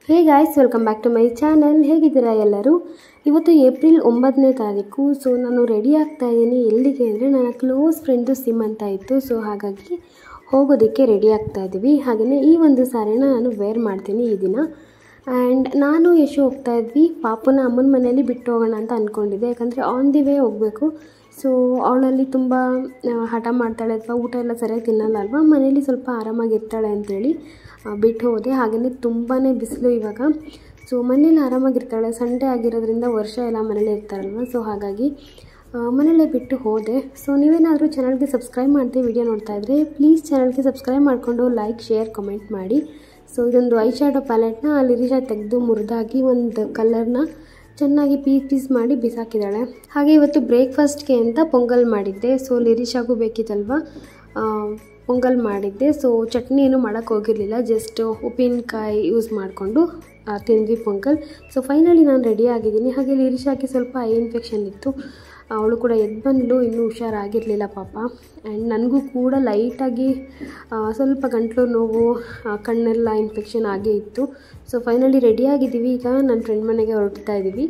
hey guys welcome back to my channel ಹೇಗಿದ್ದೀರಾ ಎಲ್ಲರೂ ಇವತ್ತು ಏಪ್ರಿಲ್ ಒಂಬತ್ತನೇ ತಾರೀಕು ಸೊ ನಾನು ರೆಡಿ ಆಗ್ತಾ ಇದ್ದೀನಿ ಎಲ್ಲಿಗೆ ಅಂದರೆ ನನ್ನ ಕ್ಲೋಸ್ ಫ್ರೆಂಡು ಸಿಮ್ ಅಂತ ಇತ್ತು ಸೊ ಹಾಗಾಗಿ ಹೋಗೋದಕ್ಕೆ ರೆಡಿ ಆಗ್ತಾ ಇದ್ದೀವಿ ಹಾಗೆಯೇ ಈ ಒಂದು ಸಾರಿನ ನಾನು ವೇರ್ ಮಾಡ್ತೀನಿ ಈ ದಿನ ಆ್ಯಂಡ್ ನಾನು ಯಶು ಹೋಗ್ತಾ ಇದ್ವಿ ಪಾಪನ ಅಮ್ಮನ ಮನೆಯಲ್ಲಿ ಬಿಟ್ಟು ಹೋಗೋಣ ಅಂತ ಅಂದ್ಕೊಂಡಿದ್ದೆ ಯಾಕಂದರೆ ಆನ್ ದಿ ವೇ ಹೋಗಬೇಕು ಸೊ ಅವಳಲ್ಲಿ ತುಂಬ ಆ, ಹಠ ಮಾಡ್ತಾಳೆ ಅಥವಾ ಊಟ ಎಲ್ಲ ಸರಿಯಾಗಿ ತಿನ್ನಲ್ಲ ಅಲ್ವಾ ಮನೇಲಿ ಸ್ವಲ್ಪ ಆರಾಮಾಗಿರ್ತಾಳೆ ಅಂತೇಳಿ ಆ, ಬಿಟ್ಟು ಹೋದೆ ಹಾಗೆಯೇ ತುಂಬಾ ಬಿಸಿಲು ಇವಾಗ ಸೊ ಮನೇಲಿ ಆರಾಮಾಗಿರ್ತಾಳೆ ಸಂಡೇ ಆಗಿರೋದ್ರಿಂದ ವರ್ಷ ಎಲ್ಲ ಮನೇಲೇ ಇರ್ತಾರಲ್ವ ಸೊ ಹಾಗಾಗಿ ಆ, ಮನೇಲೇ ಬಿಟ್ಟು ಹೋದೆ ಸೊ ನೀವೇನಾದರೂ ಚಾನಲ್ಗೆ ಸಬ್ಸ್ಕ್ರೈಬ್ ಮಾಡದೆ ವಿಡಿಯೋ ನೋಡ್ತಾ ಇದ್ದರೆ ಪ್ಲೀಸ್ ಚಾನಲ್ಗೆ ಸಬ್ಸ್ಕ್ರೈಬ್ ಮಾಡಿಕೊಂಡು ಲೈಕ್ ಶೇರ್ ಕಮೆಂಟ್ ಮಾಡಿ ಸೊ ಇದೊಂದು ಐ ಶಾಡೋ ಪ್ಯಾಲೆಟ್ನ ಅಲ್ಲಿ ರಿಷಾ ತೆಗೆದು ಮುರಿದಾಕಿ ಒಂದು ಕಲರ್ನ ಚೆನ್ನಾಗಿ ಪೀಸ್ ಪೀಸ್ ಮಾಡಿ ಬಿಸಾಕಿದ್ದಾಳೆ ಹಾಗೆ ಇವತ್ತು ಬ್ರೇಕ್ಫಾಸ್ಟ್ಗೆ ಅಂತ ಪೊಂಗಲ್ ಮಾಡಿದ್ದೆ ಸೊ ಲಿರಿಶಾಗೂ ಬೇಕಿತ್ತಲ್ವ ಆ, ಪೊಂಗಲ್ ಮಾಡಿದ್ದೆ ಸೊ ಚಟ್ನಿ ಏನು ಮಾಡೋಕ್ಕೆ ಹೋಗಿರಲಿಲ್ಲ ಜಸ್ಟ್ ಉಪ್ಪಿನಕಾಯಿ ಯೂಸ್ ಮಾಡಿಕೊಂಡು ತಿಂದ್ವಿ ಪೊಂಗಲ್ ಸೊ ಫೈನಲಿ ನಾನು ರೆಡಿ ಆಗಿದ್ದೀನಿ ಹಾಗೆ ಲಿರಿಶಾಗೆ ಸ್ವಲ್ಪ ಐ ಇನ್ಫೆಕ್ಷನ್ ಇತ್ತು ಅವಳು ಕೂಡ ಎದ್ದು ಬಂದಳು ಇನ್ನೂ ಹುಷಾರಾಗಿರಲಿಲ್ಲ ಪಾಪ ಆ್ಯಂಡ್ ನನಗೂ ಕೂಡ ಲೈಟಾಗಿ ಆ, ಸ್ವಲ್ಪ ಗಂಟಲು ನೋವು ಆ, ಕಣ್ಣೆಲ್ಲ ಇನ್ಫೆಕ್ಷನ್ ಆಗೇ ಇತ್ತು ಸೊ ಫೈನಲಿ ರೆಡಿ ಆಗಿದ್ದೀವಿ ಈಗ ನನ್ನ ಫ್ರೆಂಡ್ ಮನೆಗೆ ಹೊರಡ್ತಾ ಇದ್ದೀವಿ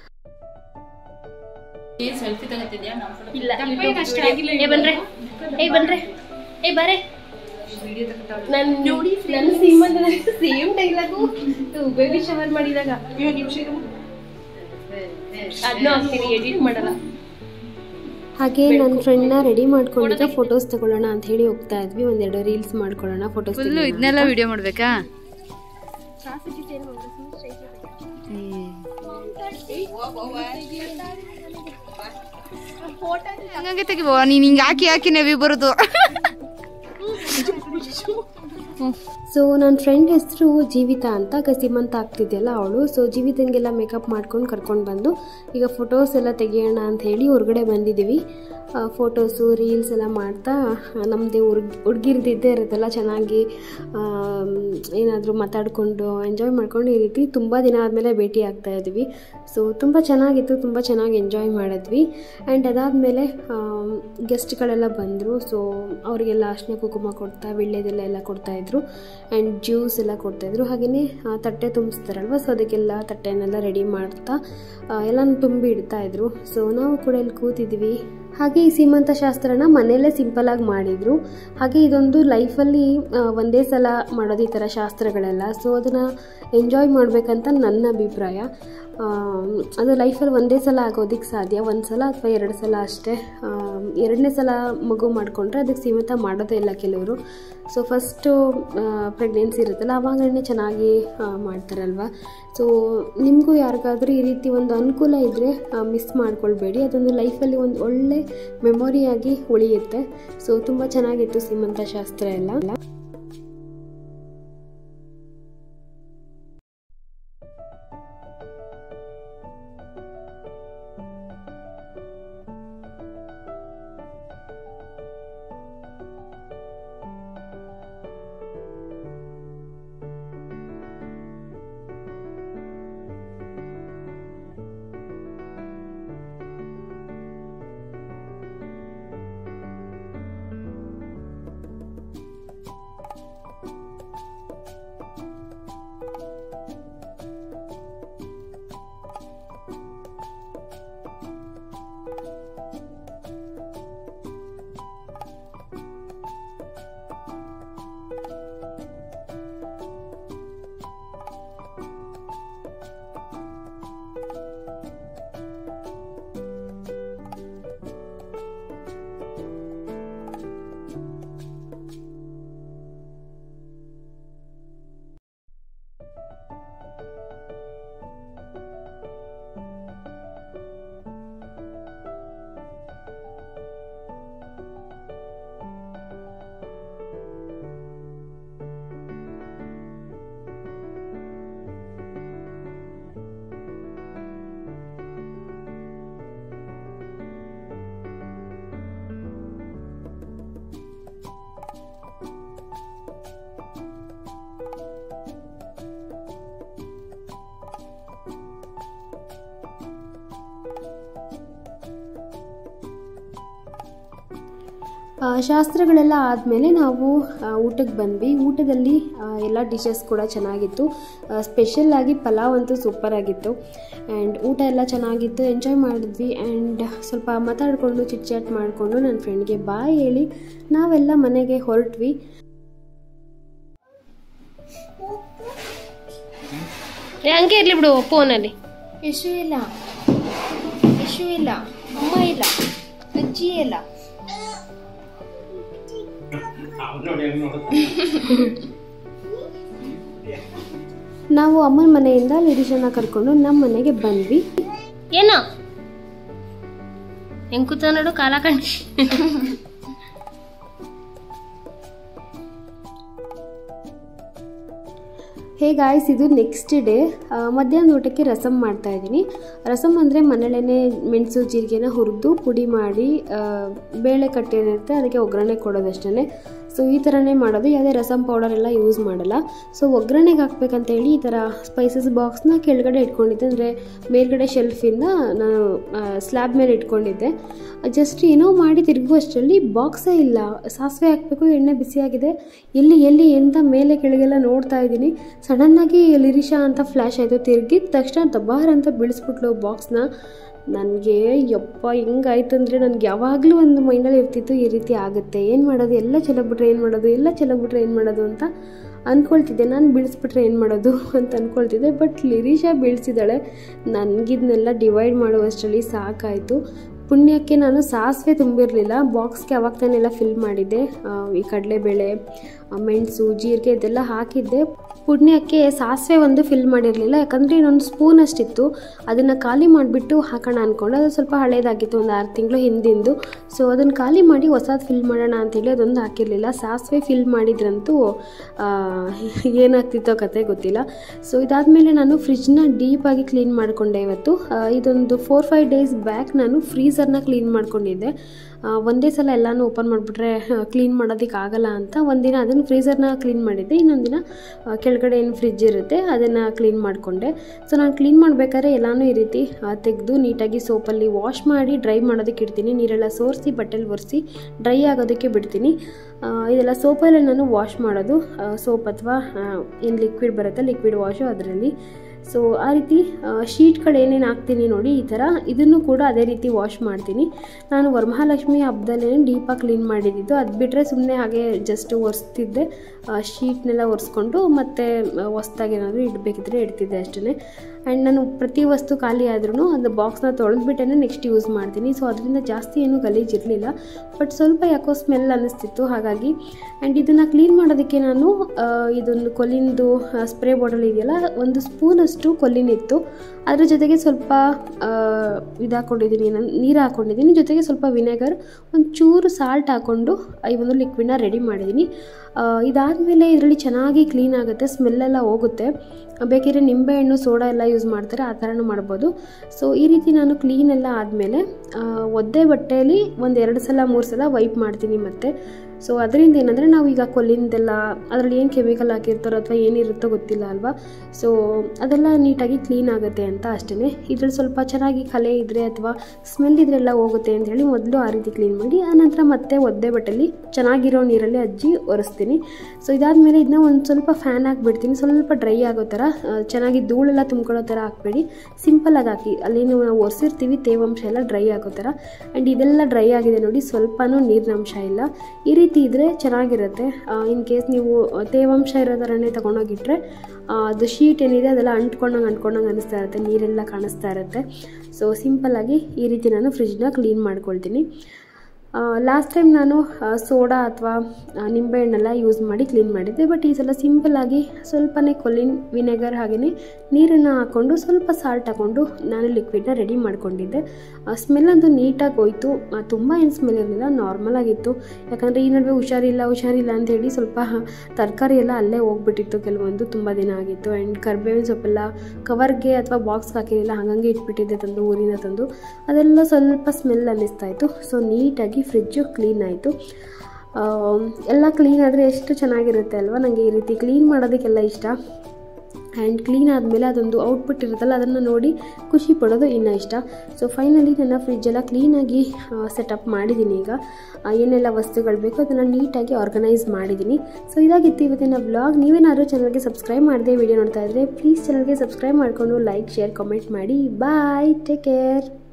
ಸೆಲ್ಫಿ ತಗೋತಿದ್ಯಾ ಇಲ್ಲ ಏ ಬನ್ರೆ ಏ ಬನ್ರೆ ಏ ಬರೇ ನನ್ನ ನನ್ನ ಸೀಮಂತ ಸೇಮ್ ಡೈಲಾಗು ಬೇಬಿ ಶವರ್ ಮಾಡಿದಾಗ ಅದನ್ನೂ ಹಾಕ್ತೀನಿ ಎಡಿಟ್ ಮಾಡಲ್ಲ ಹಾಗೆ ನನ್ನ ಫ್ರೆಂಡ್ನ ರೆಡಿ ಮಾಡ್ಕೊಂಡಿದ್ದೆ ಫೋಟೋಸ್ ತಗೊಳ್ಳೋಣ ಅಂತ ಹೇಳಿ ಹೋಗ್ತಾ ಇದ್ವಿ ಒಂದೆರಡು ರೀಲ್ಸ್ ಮಾಡ್ಕೊಳ್ಳೋಣ ಫೋಟೋಸ್ ಫುಲ್ಲು ಇದನ್ನೆಲ್ಲ ವಿಡಿಯೋ ಮಾಡ್ಬೇಕಾ ಹಂಗಂಗೆ ತೆಗಿಬೋ ನೀನ್ ಹಿಂಗೆ ಹಾಕಿ ಹಾಕಿ ನೆವಿ ಬರೋದು ಸೊ ನನ್ನ ಫ್ರೆಂಡ್ ಹೆಸರು ಜೀವಿತ ಅಂತ ಆಗ ಸೀಮಂತ ಆಗ್ತಿದ್ಯಲ್ಲ ಅವಳು ಸೊ ಜೀವಿತಂಗೆಲ್ಲ ಮೇಕಪ್ ಮಾಡ್ಕೊಂಡು ಕರ್ಕೊಂಡು ಬಂದು ಈಗ ಫೋಟೋಸ್ ಎಲ್ಲ ತೆಗಿಯೋಣ ಅಂತ ಹೇಳಿ ಹೊರಗಡೆ ಬಂದಿದ್ದೀವಿ ಫೋಟೋಸು ರೀಲ್ಸ್ ಎಲ್ಲ ಮಾಡ್ತಾ ನಮ್ಮದೇ ಹುಡುಗ್ ಹುಡುಗಿರ್ದಿದ್ದೇ ಇರುತ್ತಲ್ಲ ಚೆನ್ನಾಗಿ ಏನಾದರೂ ಮಾತಾಡಿಕೊಂಡು ಎಂಜಾಯ್ ಮಾಡ್ಕೊಂಡು ಈ ರೀತಿ ತುಂಬ ದಿನ ಆದಮೇಲೆ ಭೇಟಿ ಆಗ್ತಾ ಇದ್ವಿ ಸೊ ತುಂಬ ಚೆನ್ನಾಗಿತ್ತು ತುಂಬ ಚೆನ್ನಾಗಿ ಎಂಜಾಯ್ ಮಾಡಿದ್ವಿ ಆ್ಯಂಡ್ ಅದಾದಮೇಲೆ ಗೆಸ್ಟ್ಗಳೆಲ್ಲ ಬಂದರು ಸೊ ಅವರಿಗೆಲ್ಲ ಅರ್ಶಿನ ಕುಂಕುಮ ಕೊಡ್ತಾ ವಿಳ್ಳೆದೆಲ್ಲ ಎಲ್ಲ ಕೊಡ್ತಾಯಿದ್ರು ಆ್ಯಂಡ್ ಜ್ಯೂಸ್ ಎಲ್ಲ ಕೊಡ್ತಾಯಿದ್ರು ಹಾಗೆಯೇ ತಟ್ಟೆ ತುಂಬಿಸ್ತಾರಲ್ವ ಸೊ ಅದಕ್ಕೆಲ್ಲ ತಟ್ಟೆನೆಲ್ಲ ರೆಡಿ ಮಾಡ್ತಾ ಎಲ್ಲನೂ ತುಂಬಿ ಇಡ್ತಾಯಿದ್ರು ಸೊ ನಾವು ಕೂಡ ಇಲ್ಲಿ ಕೂತಿದ್ವಿ ಹಾಗೆ ಈ ಸೀಮಂತ ಶಾಸ್ತ್ರನ ಮನೆಯಲ್ಲೇ ಸಿಂಪಲಾಗಿ ಮಾಡಿದರು ಹಾಗೆ ಇದೊಂದು ಲೈಫಲ್ಲಿ ಆ, ಒಂದೇ ಸಲ ಮಾಡೋದು ಈ ಥರ ಶಾಸ್ತ್ರಗಳೆಲ್ಲ ಸೊ ಅದನ್ನು ಎಂಜಾಯ್ ಮಾಡಬೇಕಂತ ನನ್ನ ಅಭಿಪ್ರಾಯ ಆ, ಅದು ಲೈಫಲ್ಲಿ ಒಂದೇ ಸಲ ಆಗೋದಕ್ಕೆ ಸಾಧ್ಯ ಒಂದು ಸಲ ಅಥವಾ ಎರಡು ಸಲ ಅಷ್ಟೇ ಆ, ಎರಡನೇ ಸಲ ಮಗು ಮಾಡಿಕೊಂಡ್ರೆ ಅದಕ್ಕೆ ಸೀಮಿತ ಮಾಡೋದೇ ಇಲ್ಲ ಕೆಲವರು ಸೊ ಫಸ್ಟು ಪ್ರೆಗ್ನೆನ್ಸಿ ಇರುತ್ತಲ್ಲ ಆವಾಗಲೇ ಚೆನ್ನಾಗಿ ಆ, ಮಾಡ್ತಾರಲ್ವ ಸೊ ನಿಮಗೂ ಯಾರಿಗಾದ್ರೂ ಈ ರೀತಿ ಒಂದು ಅನುಕೂಲ ಇದ್ದರೆ ಮಿಸ್ ಮಾಡ್ಕೊಳ್ಬೇಡಿ ಅದೊಂದು ಲೈಫಲ್ಲಿ ಒಂದು ಒಳ್ಳೆ ಮೆಮೊರಿಯಾಗಿ ಉಳಿಯುತ್ತೆ ಸೊ ತುಂಬ ಚೆನ್ನಾಗಿತ್ತು ಸೀಮಂತ ಶಾಸ್ತ್ರ ಎಲ್ಲ ಆ, ಶಾಸ್ತ್ರಗಳೆಲ್ಲ ಆದಮೇಲೆ ನಾವು ಆ, ಊಟಕ್ಕೆ ಬಂದ್ವಿ ಊಟದಲ್ಲಿ ಆ, ಎಲ್ಲ ಡಿಶಸ್ ಕೂಡ ಚೆನ್ನಾಗಿತ್ತು ಸ್ಪೆಷಲ್ಲಾಗಿ ಪಲಾವ್ ಅಂತೂ ಸೂಪರ್ ಆಗಿತ್ತು ಆ್ಯಂಡ್ ಊಟ ಎಲ್ಲ ಚೆನ್ನಾಗಿತ್ತು ಎಂಜಾಯ್ ಮಾಡಿದ್ವಿ ಆ್ಯಂಡ್ ಸ್ವಲ್ಪ ಮಾತಾಡಿಕೊಂಡು ಚಿಟ್ ಚಾಟ್ ಮಾಡಿಕೊಂಡು ನನ್ನ ಫ್ರೆಂಡ್ಗೆ ಬಾಯ್ ಹೇಳಿ ನಾವೆಲ್ಲ ಮನೆಗೆ ಹೊರಟ್ವಿ ಹಂಗೆ ಇರಲಿ ಬಿಡು ಫೋನಲ್ಲಿ ಯಶು ಇಲ್ಲ ಯಶು ಇಲ್ಲ ಅಮ್ಮ ಇಲ್ಲ ಅಜ್ಜಿ ಇಲ್ಲ ನಾವು ಅಮ್ಮನ ಮನೆಯಿಂದ ಲಿರಿಶನ್ನ ಕರ್ಕೊಂಡು ನಮ್ಮ ಮನೆಗೆ ಬಂದ್ವಿ ಏನು ಹೆಂಗ್ ಕೂತ ನೋಡು ಕಾಲ ಕಣ್ ಹೇ ಗಾಯ್ಸ್ ಇದು ನೆಕ್ಸ್ಟ್ ಡೇ ಮಧ್ಯಾಹ್ನದ ಊಟಕ್ಕೆ ರಸಮ್ ಮಾಡ್ತಾ ಇದ್ದೀನಿ ರಸಮ್ ಅಂದರೆ ಮನೇಲೇ ಮೆಣಸು ಜೀರಿಗೆನ ಹುರಿದು ಪುಡಿ ಮಾಡಿ ಆ, ಬೇಳೆ ಕಟ್ಟಿರುತ್ತೆ ಅದಕ್ಕೆ ಒಗ್ಗರಣೆ ಕೊಡೋದಷ್ಟೇ ಸೊ ಈ ಥರನೇ ಮಾಡೋದು ಯಾವುದೇ ರಸಮ್ ಪೌಡರ್ ಎಲ್ಲ ಯೂಸ್ ಮಾಡಲ್ಲ ಸೊ ಒಗ್ಗರಣೆಗೆ ಹಾಕ್ಬೇಕಂತ ಹೇಳಿ ಈ ಥರ ಸ್ಪೈಸಸ್ ಬಾಕ್ಸ್ನ ಕೆಳಗಡೆ ಇಟ್ಕೊಂಡಿದ್ದೆ ಅಂದರೆ ಮೇಲ್ಗಡೆ ಶೆಲ್ಫಿಂದ ನಾನು ಸ್ಲ್ಯಾಬ್ ಮೇಲೆ ಇಟ್ಕೊಂಡಿದ್ದೆ ಜಸ್ಟ್ ಏನೋ ಮಾಡಿ ತಿರುಗುವಷ್ಟರಲ್ಲಿ ಬಾಕ್ಸೇ ಇಲ್ಲ ಸಾಸಿವೆ ಹಾಕಬೇಕು ಎಣ್ಣೆ ಬಿಸಿಯಾಗಿದೆ ಎಲ್ಲಿ ಎಲ್ಲಿ ಎಂತ ಮೇಲೆ ಕೆಳಗೆಲ್ಲ ನೋಡ್ತಾ ಇದ್ದೀನಿ ಸಡನ್ನಾಗಿ ಲಿರಿಶಾ ಅಂತ ಫ್ಲ್ಯಾಶ್ ಆಯಿತು ತಿರುಗಿದ ತಕ್ಷಣ ದಬಾರ್ ಅಂತ ಬೀಳಿಸ್ಬಿಟ್ಲು ಬಾಕ್ಸ್ನ ನನಗೆ ಯಪ್ಪ ಹೆಂಗಾಯ್ತು ಅಂದರೆ ನನಗೆ ಯಾವಾಗಲೂ ಒಂದು ಮೈಂಡಲ್ಲಿ ಇರ್ತಿತ್ತು ಈ ರೀತಿ ಆಗುತ್ತೆ ಏನು ಮಾಡೋದು ಎಲ್ಲ ಚೆಲ್ಲಬಿಟ್ರೆ ಏನು ಮಾಡೋದು ಎಲ್ಲ ಚೆಲ್ಲಬಿಟ್ರೆ ಏನು ಮಾಡೋದು ಅಂತ ಅಂದ್ಕೊಳ್ತಿದ್ದೆ ನಾನು ಬೀಳಿಸ್ಬಿಟ್ರೆ ಏನು ಮಾಡೋದು ಅಂತ ಅಂದ್ಕೊಳ್ತಿದ್ದೆ ಬಟ್ ಲಿರೀಶಾ ಬೀಳಿಸಿದಾಳೆ ನನಗಿದ್ನೆಲ್ಲ ಡಿವೈಡ್ ಮಾಡುವಷ್ಟರಲ್ಲಿ ಸಾಕಾಯಿತು ಪುಣ್ಯಕ್ಕೆ ನಾನು ಸಾಸಿವೆ ತುಂಬಿರಲಿಲ್ಲ ಬಾಕ್ಸ್ಗೆ ಅವಾಗ ತಾನೆಲ್ಲ ಫಿಲ್ ಮಾಡಿದ್ದೆ ಆ, ಈ ಕಡಲೆಬೇಳೆ ಆ, ಮೆಣಸು ಜೀರಿಗೆ ಇದೆಲ್ಲ ಹಾಕಿದ್ದೆ ಪುಣ್ಯಕ್ಕೆ ಸಾಸಿವೆ ಒಂದು ಫಿಲ್ ಮಾಡಿರಲಿಲ್ಲ ಯಾಕಂದರೆ ಇನ್ನೊಂದು ಸ್ಪೂನ್ ಅಷ್ಟಿತ್ತು ಅದನ್ನು ಖಾಲಿ ಮಾಡಿಬಿಟ್ಟು ಹಾಕೋಣ ಅಂದ್ಕೊಂಡು ಅದು ಸ್ವಲ್ಪ ಹಳೇದಾಗಿತ್ತು ಒಂದು ಆರು ತಿಂಗಳು ಹಿಂದಿಂದು ಸೊ ಅದನ್ನು ಖಾಲಿ ಮಾಡಿ ಹೊಸದು ಫಿಲ್ ಮಾಡೋಣ ಅಂತೇಳಿ ಅದೊಂದು ಹಾಕಿರಲಿಲ್ಲ ಸಾಸಿವೆ ಫಿಲ್ ಮಾಡಿದ್ರಂತೂ ಆ, ಏನಾಗ್ತಿತ್ತೋ ಕತೆ ಗೊತ್ತಿಲ್ಲ ಸೊ ಇದಾದಮೇಲೆ ನಾನು ಫ್ರಿಜ್ನ ಡೀಪಾಗಿ ಕ್ಲೀನ್ ಮಾಡಿಕೊಂಡೆ ಇವತ್ತು ಆ, ಇದೊಂದು ಫೋರ್ ಫೈವ್ ಡೇಸ್ ಬ್ಯಾಕ್ ನಾನು ಫ್ರೀಝರ್ನ ಕ್ಲೀನ್ ಮಾಡ್ಕೊಂಡಿದ್ದೆ ಆ, ಒಂದೇ ಸಲ ಎಲ್ಲನೂ ಓಪನ್ ಮಾಡಿಬಿಟ್ರೆ ಕ್ಲೀನ್ ಮಾಡೋದಕ್ಕೆ ಆಗಲ್ಲ ಅಂತ ಒಂದಿನ ಅದನ್ನು ಫ್ರೀಝರ್ನ ಕ್ಲೀನ್ ಮಾಡಿದ್ದೆ ಇನ್ನೊಂದು ದಿನ ಆ, ಕೆಳಗಡೆ ಏನು ಫ್ರಿಜ್ ಇರುತ್ತೆ ಅದನ್ನು ಕ್ಲೀನ್ ಮಾಡಿಕೊಂಡೆ ಸೊ ನಾನು ಕ್ಲೀನ್ ಮಾಡಬೇಕಾದ್ರೆ ಎಲ್ಲನೂ ಈ ರೀತಿ ತೆಗೆದು ನೀಟಾಗಿ ಸೋಪಲ್ಲಿ ವಾಶ್ ಮಾಡಿ ಡ್ರೈ ಮಾಡೋದಕ್ಕೆ ಇಡ್ತೀನಿ ನೀರೆಲ್ಲ ಸೋರಿಸಿ ಬಟ್ಟೆಲಿ ಒರೆಸಿ ಡ್ರೈ ಆಗೋದಕ್ಕೆ ಬಿಡ್ತೀನಿ ಆ, ಇದೆಲ್ಲ ಸೋಪಲ್ಲೇ ನಾನು ವಾಶ್ ಮಾಡೋದು ಸೋಪ್ ಅಥವಾ ಏನು ಲಿಕ್ವಿಡ್ ಬರುತ್ತೆ ಲಿಕ್ವಿಡ್ ವಾಶು ಅದರಲ್ಲಿ ಸೊ ಆ ರೀತಿ ಶೀಟ್ಗಳು ಏನೇನು ಹಾಕ್ತೀನಿ ನೋಡಿ ಈ ಥರ ಇದನ್ನು ಕೂಡ ಅದೇ ರೀತಿ ವಾಶ್ ಮಾಡ್ತೀನಿ ನಾನು ವರಮಹಾಲಕ್ಷ್ಮಿ ಹಬ್ಬದಲ್ಲೇ ಡೀಪಾಗಿ ಕ್ಲೀನ್ ಮಾಡಿದ್ದು ಅದು ಬಿಟ್ಟರೆ ಸುಮ್ಮನೆ ಹಾಗೆ ಜಸ್ಟ್ ಒರೆಸ್ತಿದ್ದೆ ಶೀಟ್ನೆಲ್ಲ ಒರೆಸ್ಕೊಂಡು ಮತ್ತು ಹೊಸ್ದಾಗಿ ಏನಾದರೂ ಇಡಬೇಕಿದ್ರೆ ಇಡ್ತಿದ್ದೆ ಅಷ್ಟೇ ಆ್ಯಂಡ್ ನಾನು ಪ್ರತಿ ವಸ್ತು ಖಾಲಿ ಆದ್ರೂ ಅದು ಬಾಕ್ಸ್ನ ತೊಳೆದ್ಬಿಟ್ಟೇ ನೆಕ್ಸ್ಟ್ ಯೂಸ್ ಮಾಡ್ತೀನಿ ಸೊ ಅದರಿಂದ ಜಾಸ್ತಿ ಏನೂ ಗಲೀಜಿರಲಿಲ್ಲ ಬಟ್ ಸ್ವಲ್ಪ ಯಾಕೋ ಸ್ಮೆಲ್ ಅನ್ನಿಸ್ತಿತ್ತು ಹಾಗಾಗಿ ಆ್ಯಂಡ್ ಇದನ್ನು ಕ್ಲೀನ್ ಮಾಡೋದಕ್ಕೆ ನಾನು ಆ, ಇದೊಂದು ಕೊಲ್ಲಿಂದು ಸ್ಪ್ರೇ ಬಾಟಲ್ ಇದೆಯಲ್ಲ ಒಂದು ಸ್ಪೂನಷ್ಟು ಕೊಲ್ಲಿನಿತ್ತು ಅದ್ರ ಜೊತೆಗೆ ಸ್ವಲ್ಪ ಆ, ಇದು ಹಾಕ್ಕೊಂಡಿದ್ದೀನಿ ನಾನು ನೀರು ಹಾಕ್ಕೊಂಡಿದ್ದೀನಿ ಜೊತೆಗೆ ಸ್ವಲ್ಪ ವಿನೆಗರ್ ಒಂದು ಚೂರು ಸಾಲ್ಟ್ ಹಾಕ್ಕೊಂಡು ಈ ಒಂದು ಲಿಕ್ವಿಡ್ನ ರೆಡಿ ಮಾಡಿದ್ದೀನಿ ಇದಾದಮೇಲೆ ಇದರಲ್ಲಿ ಚೆನ್ನಾಗಿ ಕ್ಲೀನ್ ಆಗುತ್ತೆ ಸ್ಮೆಲ್ಲೆಲ್ಲ ಹೋಗುತ್ತೆ ಬೇಕಿದ್ರೆ ನಿಂಬೆಹಣ್ಣು ಸೋಡಾ ಎಲ್ಲ ಯೂಸ್ ಮಾಡ್ತಾರೆ ಆ ಥರನೂ ಮಾಡ್ಬೋದು ಸೊ ಈ ರೀತಿ ನಾನು ಕ್ಲೀನ್ ಎಲ್ಲ ಆದಮೇಲೆ ಒದ್ದೆ ಬಟ್ಟೆಯಲ್ಲಿ ಒಂದು ಎರಡು ಸಲ ಮೂರು ಸಲ ವೈಪ್ ಮಾಡ್ತೀನಿ ಮತ್ತೆ ಸೊ ಅದರಿಂದ ಏನಂದರೆ ನಾವು ಈಗ ಕೊಲ್ಲಿಂದೆಲ್ಲ ಅದರಲ್ಲಿ ಏನು ಕೆಮಿಕಲ್ ಹಾಕಿರ್ತಾರೋ ಅಥವಾ ಏನಿರುತ್ತೋ ಗೊತ್ತಿಲ್ಲ ಅಲ್ವಾ ಸೊ ಅದೆಲ್ಲ ನೀಟಾಗಿ ಕ್ಲೀನ್ ಆಗುತ್ತೆ ಅಂತ ಅಷ್ಟೇ ಇದ್ರಲ್ಲಿ ಸ್ವಲ್ಪ ಚೆನ್ನಾಗಿ ಕಲೆ ಇದ್ದರೆ ಅಥವಾ ಸ್ಮೆಲ್ ಇದ್ರೆಲ್ಲ ಹೋಗುತ್ತೆ ಅಂತ ಹೇಳಿ ಮೊದಲು ಆ ರೀತಿ ಕ್ಲೀನ್ ಮಾಡಿ ಆನಂತರ ಮತ್ತೆ ಒದ್ದೆ ಬಟ್ಟೆಲಿ ಚೆನ್ನಾಗಿರೋ ನೀರಲ್ಲಿ ಅಜ್ಜಿ ಒರೆಸ್ತೀನಿ ಸೊ ಇದಾದಮೇಲೆ ಇದನ್ನ ಒಂದು ಸ್ವಲ್ಪ ಫ್ಯಾನ್ ಹಾಕ್ಬಿಡ್ತೀನಿ ಸ್ವಲ್ಪ ಡ್ರೈ ಆಗೋ ಥರ ಆ, ಚೆನ್ನಾಗಿ ಧೂಳೆಲ್ಲ ತುಂಬ್ಕೊಳ್ಳೋ ಥರ ಹಾಕ್ಬೇಡಿ ಸಿಂಪಲಾಗಿ ಹಾಕಿ ಅಲ್ಲೇನು ನಾವು ಒರೆಸಿರ್ತೀವಿ ತೇವಾಂಶ ಎಲ್ಲ ಡ್ರೈ ಆಗೋ ಥರ ಆ್ಯಂಡ್ ಇದೆಲ್ಲ ಡ್ರೈ ಆಗಿದೆ ನೋಡಿ ಸ್ವಲ್ಪನೂ ನೀರಿನ ಅಂಶ ಇಲ್ಲ ಈ ರೀತಿ ಇದ್ದರೆ ಚೆನ್ನಾಗಿರುತ್ತೆ ಇನ್ ಕೇಸ್ ನೀವು ಆ, ತೇವಾಂಶ ಇರೋ ಥರನೇ ತೊಗೊಂಡೋಗಿಟ್ರೆ ಅದು ಶೀಟ್ ಏನಿದೆ ಅದೆಲ್ಲ ಅಂಟ್ಕೊಂಡಂಗೆ ಅಂಟ್ಕೊಂಡಂಗೆ ಅನ್ನಿಸ್ತಾ ಇರುತ್ತೆ ನೀರೆಲ್ಲ ಕಾಣಿಸ್ತಾ ಇರುತ್ತೆ ಸೊ ಸಿಂಪಲ್ಲಾಗಿ ಈ ರೀತಿ ನಾನು ಫ್ರಿಜ್ನ ಕ್ಲೀನ್ ಮಾಡ್ಕೊಳ್ತೀನಿ ಲಾಸ್ಟ್ ಟೈಮ್ ನಾನು ಸೋಡಾ ಅಥವಾ ನಿಂಬೆಹಣ್ಣೆಲ್ಲ ಯೂಸ್ ಮಾಡಿ ಕ್ಲೀನ್ ಮಾಡಿದ್ದೆ ಬಟ್ ಈ ಸಲ ಸಿಂಪಲ್ಲಾಗಿ ಸ್ವಲ್ಪನೇ ಕೊಲ್ಲಿನ್ ವಿನೆಗರ್ ಹಾಗೆಯೇ ನೀರನ್ನು ಹಾಕ್ಕೊಂಡು ಸ್ವಲ್ಪ ಸಾಲ್ಟ್ ಹಾಕ್ಕೊಂಡು ನಾನು ಲಿಕ್ವಿಡ್ನ ರೆಡಿ ಮಾಡ್ಕೊಂಡಿದ್ದೆ ಸ್ಮೆಲ್ ಅಂತೂ ನೀಟಾಗಿ ಹೋಯ್ತು ತುಂಬ ಏನು ಸ್ಮೆಲ್ ಇರಲಿಲ್ಲ ನಾರ್ಮಲ್ ಆಗಿತ್ತು ಯಾಕಂದರೆ ಈ ನಡುವೆ ಹುಷಾರಿಲ್ಲ ಹುಷಾರಿಲ್ಲ ಅಂತ ಹೇಳಿ ಸ್ವಲ್ಪ ತರಕಾರಿ ಎಲ್ಲ ಅಲ್ಲೇ ಹೋಗ್ಬಿಟ್ಟಿತ್ತು ಕೆಲವೊಂದು ತುಂಬ ದಿನ ಆಗಿತ್ತು ಆ್ಯಂಡ್ ಕರ್ಬೇವಿನ ಸೊಪ್ಪೆಲ್ಲ ಕವರ್ಗೆ ಅಥವಾ ಬಾಕ್ಸ್ಗೆ ಹಾಕಿರಲಿಲ್ಲ ಹಾಗಂಗೆ ಇಟ್ಬಿಟ್ಟಿದ್ದೆ ತಂದು ಊರಿನ ತಂದು ಅದೆಲ್ಲ ಸ್ವಲ್ಪ ಸ್ಮೆಲ್ ಅನ್ನಿಸ್ತಾ ಇತ್ತು ಸೊ ನೀಟಾಗಿ ಫ್ರಿಜ್ಜು ಕ್ಲೀನ್ ಆಯಿತು ಎಲ್ಲ ಕ್ಲೀನ್ ಆದರೆ ಎಷ್ಟು ಚೆನ್ನಾಗಿರುತ್ತೆ ಅಲ್ವಾ ನನಗೆ ಈ ರೀತಿ ಕ್ಲೀನ್ ಮಾಡೋದಕ್ಕೆಲ್ಲ ಇಷ್ಟ ಆ್ಯಂಡ್ ಕ್ಲೀನ್ ಆದಮೇಲೆ ಅದೊಂದು ಔಟ್ಪುಟ್ ಇರುತ್ತಲ್ಲ ಅದನ್ನು ನೋಡಿ ಖುಷಿ ಪಡೋದು ಇನ್ನೂ ಇಷ್ಟ ಸೊ ಫೈನಲಿ ನನ್ನ ಫ್ರಿಜ್ಜೆಲ್ಲ ಕ್ಲೀನಾಗಿ ಸೆಟಪ್ ಮಾಡಿದ್ದೀನಿ ಈಗ ಆ, ಏನೆಲ್ಲ ವಸ್ತುಗಳು ಬೇಕೋ ಅದನ್ನು ನೀಟಾಗಿ ಆರ್ಗನೈಸ್ ಮಾಡಿದ್ದೀನಿ ಸೊ ಇದಾಗಿತ್ತು ಇವತ್ತಿನ ವ್ಲಾಗ್ ನೀವೇನಾದರೂ ಚಾನಲ್ಗೆ ಸಬ್ಸ್ಕ್ರೈಬ್ ಮಾಡದೆ ವಿಡಿಯೋ ನೋಡ್ತಾ ಇದ್ದರೆ ಪ್ಲೀಸ್ ಚಾನಲ್ಗೆ ಸಬ್ಸ್ಕ್ರೈಬ್ ಮಾಡಿಕೊಂಡು ಲೈಕ್ ಶೇರ್ ಕಾಮೆಂಟ್ ಮಾಡಿ ಬಾಯ್ ಟೇಕ್ ಕೇರ್